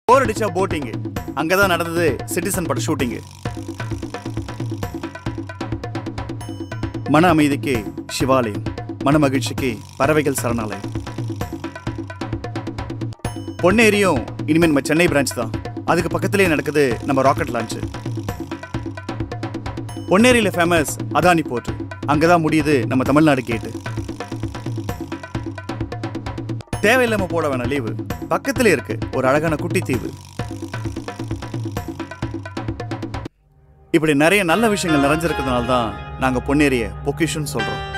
போர் அடிச்சா போட்டிங் அங்கதான் நடந்தது சிட்டிசன் பட ஷூட்டிங் மன அமைதிக்கு சிவாலயம் மன மகிழ்ச்சிக்கு பறவைகள் சரணாலயம் பொன்னேரியும் இனிமேல் நம்ம சென்னை பிரான்ச் தான் அதுக்கு பக்கத்திலேயே நடக்குது நம்ம ராக்கெட் லான்ச் பொன்னேரியில ஃபேமஸ் அதானி போர்ட் அங்கதான் முடியுது நம்ம தமிழ்நாடு கேட்டு தேவையில்லாம போட வேணாம் லீவு பக்கத்திலே இருக்கு ஒரு அழகான குட்டி தீவு இப்படி நிறைய நல்ல விஷயங்கள் நிறைஞ்சிருக்கிறதுனால தான் நாங்க பொன்னேரிய பொக்கிஷன் சொல்றோம்